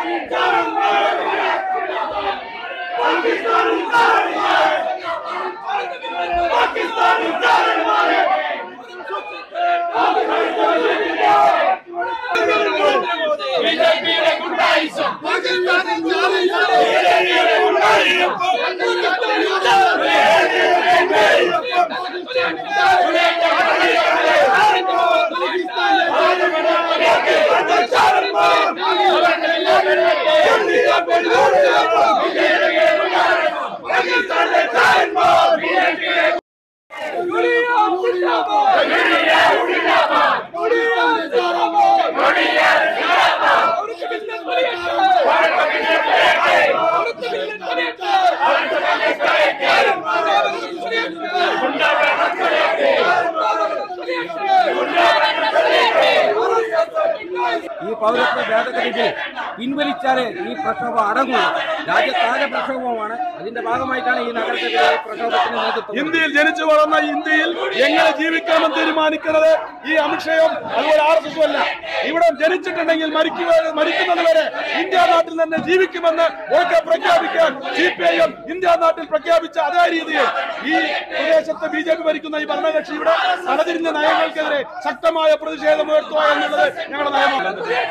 ഈ പൗരത്വ ഭേദഗതി ബിൽ പിൻവലിച്ചാലേ ഈ പ്രക്ഷോഭം അടങ്ങുള്ളൂ രാജ്യത്താകെ പ്രക്ഷോഭമാണ് അതിന്റെ ഭാഗമായിട്ടാണ് ഈ നഗരത്തിലെ പ്രക്ഷോഭത്തിന് നേതൃത്വം ഇന്ത്യയിൽ ജനിച്ചു വളർന്ന ഇന്ത്യയിൽ എങ്ങനെ ജീവിക്കണമെന്ന് തീരുമാനിക്കുന്നത് ഈ അമിത്ഷയും അതുപോലെ ആർ എസ് എസും അല്ല ഇവിടെ ജനിച്ചിട്ടുണ്ടെങ്കിൽ മരിക്കുക മരിക്കുന്നത് വരെ ഇന്ത്യ നാട്ടിൽ തന്നെ ജീവിക്കുമെന്ന് ഉറക്കെ പ്രഖ്യാപിക്കാൻ C P I M India നാട്ടിൽ പ്രഖ്യാപിച്ച അതേ രീതിയിൽ ഈ പ്രദേശത്ത് ബി ജെ പി ഭരിക്കുന്ന ഈ ഭരണകക്ഷിയുടെ തലതിരിഞ്ഞ നയങ്ങൾക്കെതിരെ ശക്തമായ പ്രതിഷേധം ഉയർത്തുക എന്നുള്ളത് ഞങ്ങളുടെ നയമാണ്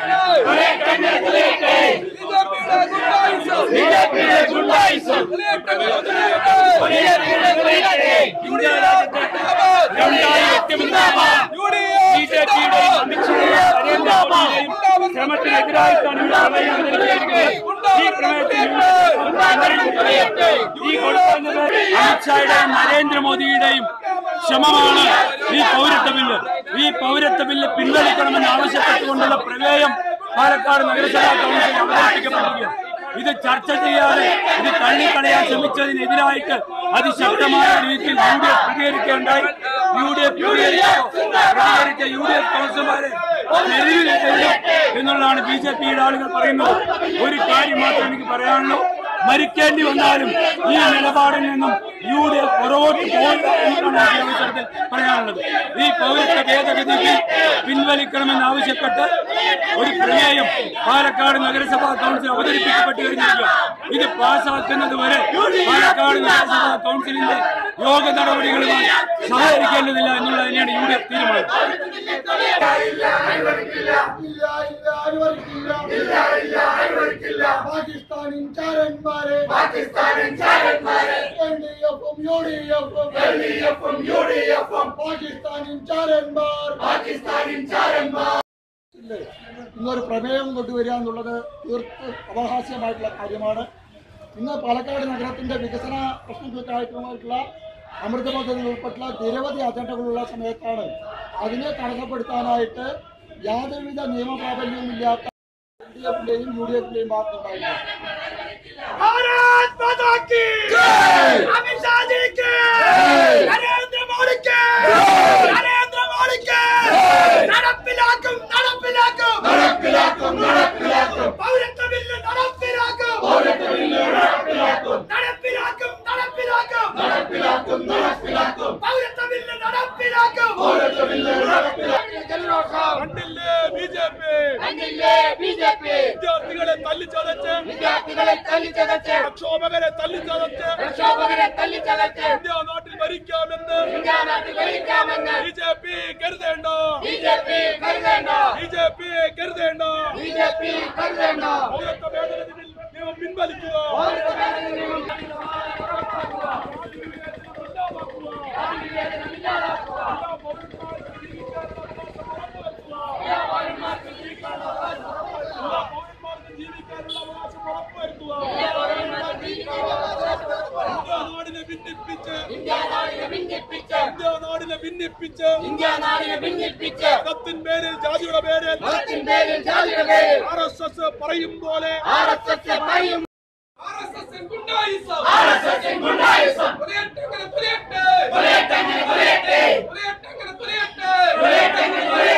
ശ്രമത്തിനെതിരായിട്ടാണ് ഇവിടെ പ്രമേയം അവതരിപ്പിച്ചിരിക്കുന്നത്. ഈ പ്രമേയത്തിൽ ഈ കൊടുക്കുന്നത് അമിത്ഷായുടെയും നരേന്ദ്രമോദിയുടെയും ശ്രമമാണ് ഈ പൗരത്വ ബില്ല് ഈ പൗരത്വ ബില്ല് പിൻവലിക്കണമെന്ന് ആവശ്യപ്പെട്ടുകൊണ്ടുള്ള പ്രമേയം പാലക്കാട് നഗരസഭാ കൗൺസിൽ അവതരിപ്പിക്കപ്പെട്ടിരിക്കുകയാണ് ഇത് ചർച്ച ചെയ്യാതെ ഇത് തള്ളിക്കളയാൻ ശ്രമിച്ചതിനെതിരായിട്ട് അതിശക്തമായ രീതിയിൽ യു ഡി എഫ് പ്രതികരിക്കുകയുണ്ടായി യു ഡി എഫ് പ്രതികരിച്ച യു ഡി എഫ് കൗൺസിലർമാരെ തെരുവിലെത്തില്ല എന്നുള്ളതാണ് ബി ജെ പിയുടെ ആളുകൾ പറയുന്നത് ഒരു കാര്യം മാത്രമേ എനിക്ക് പറയാനുള്ളൂ മരിക്കേണ്ടി വന്നാലും ഈ നിലപാടിൽ നിന്നും യു ഡി എഫ് പുറകോട്ട് പോകില്ല എന്നാണ് ഈ അവസരത്തിൽ പറയാനുള്ളത് ഈ പൗരത്വ ഭേദഗതി ബിൽ പിൻവലിക്കണമെന്ന് ആവശ്യപ്പെട്ട് ഒരു പ്രമേയം പാലക്കാട് നഗരസഭാ കൗൺസിൽ അവതരിപ്പിക്കപ്പെട്ടു കഴിഞ്ഞിരിക്കുക ഇത് പാസ്സാക്കുന്നത് വരെ പാലക്കാട് നഗരസഭാ കൗൺസിലിന്റെ യോഗ നടപടികളുമായി സഹകരിക്കേണ്ടതില്ല എന്നുള്ളത് തന്നെയാണ് യു ഡി എഫ് തീരുമാനം പാകിസ്ഥാനിൻ ചാരന്മാരെ പാകിസ്ഥാനിൻ ചാരന്മാരെ എൽ ഡി എഫും യു ഡി എഫും എൽ ഡി എഫും യു ഡി എഫും പാകിസ്ഥാനിൻ ചാരന്മാർ പാകിസ്ഥാനിൻ ചാരന്മാർ ഇന്നൊരു പ്രമേയം കൊണ്ടുവരിക എന്നുള്ളത് തീർത്ത് അപഹാസ്യമായിട്ടുള്ള കാര്യമാണ് ഇന്ന് പാലക്കാട് നഗരത്തിന്റെ വികസന പ്രശ്നങ്ങൾക്കായിട്ടുള്ള അമൃത പദ്ധതി ഉൾപ്പെട്ടുള്ള നിരവധി അജണ്ടകളുള്ള സമയത്താണ് അതിനെ തടസ്സപ്പെടുത്താനായിട്ട് യാതൊരുവിധ നിയമപ്രാബല്യവുമില്ലാത്ത എൽ ഡി എഫിന്റെയും യു ഡി എഫിന്റെയും ഭാഗത്തുണ്ടായിരുന്നു നടപ്പിലാക്കും നടപ്പിലാക്കും നടപ്പിലാക്കും നടപ്പിലാക്കും പൗരത്വ ബില്ല് നടപ്പിലാക്കും പൗരത്വ ബില്ല് നടപ്പിലാക്കും നടപ്പിലാക്കും നടപ്പിലാക്കും നടപ്പിലാക്കും നടപ്പിലാക്കും പൗരത്വ ബില്ല് നടപ്പിലാക്കും പൗരത്വ ബില്ല് കണ്ടില്ലേ ബി ജെ പി കണ്ടില്ലേ ബി ജെ പി വിദ്യാർത്ഥികളെ തല്ലിച്ചതച്ച് വിദ്യാർത്ഥികളെ തല്ലിച്ചതച്ച് പ്രക്ഷോഭകരെ തല്ലിച്ചതച്ച് പ്രക്ഷോഭകരെ തല്ലിച്ചതച്ച് ഇന്ത്യ നാട്ടിൽ ഭരിക്കാമെന്ന് ഇന്ത്യ നാട്ടിൽ ഭരിക്കാമെന്ന് ബി ജെ പി കരുതേണ്ട ബി ജെ പി കരുതേണ്ട ബി ജെ പി കരുതേണ്ട ബി ജെ പി കരുതേണ്ട പൗരത്വ ഭേദഗതി ബിൽ നിയമം പിൻവലിക്കുക പൗരന്മാർക്ക് ജീവിക്കാനുള്ള അവകാശം ഉറപ്പുവരുത്തുക ഇന്ത്യ നാടിനെ ഭിന്നിപ്പിച്ച് ഇന്ത്യ നാടിനെ ഭിന്നിപ്പിച്ച് ഇന്ത്യ നാടിനെ ഭിന്നിപ്പിച്ച് ഇന്ത്യ നാടിനെ ഭിന്നിപ്പിച്ച് മതത്തിൻ പേരിൽ ജാതിയുടെ പേരിൽ മതത്തിൻ പേരിൽ ജാതിയുടെ പേരിൽ ആർ എസ് എസ് പറയും പോലെ ആർ എസ് എസ് പറയും RSS ഗുണ്ടായിസം. ആർ എസ് എസ് ഗുണ്ടായിസം പുലിയട്ടങ്ങനെ പുലിയട്ടെ. പുലിയട്ടെങ്ങനെ പുലിയട്ടെ പുലിയട്ടങ്ങനെ പുലിയട്ടെ. പുലിയട്ടെങ്ങനെ പുലിയട്ടെ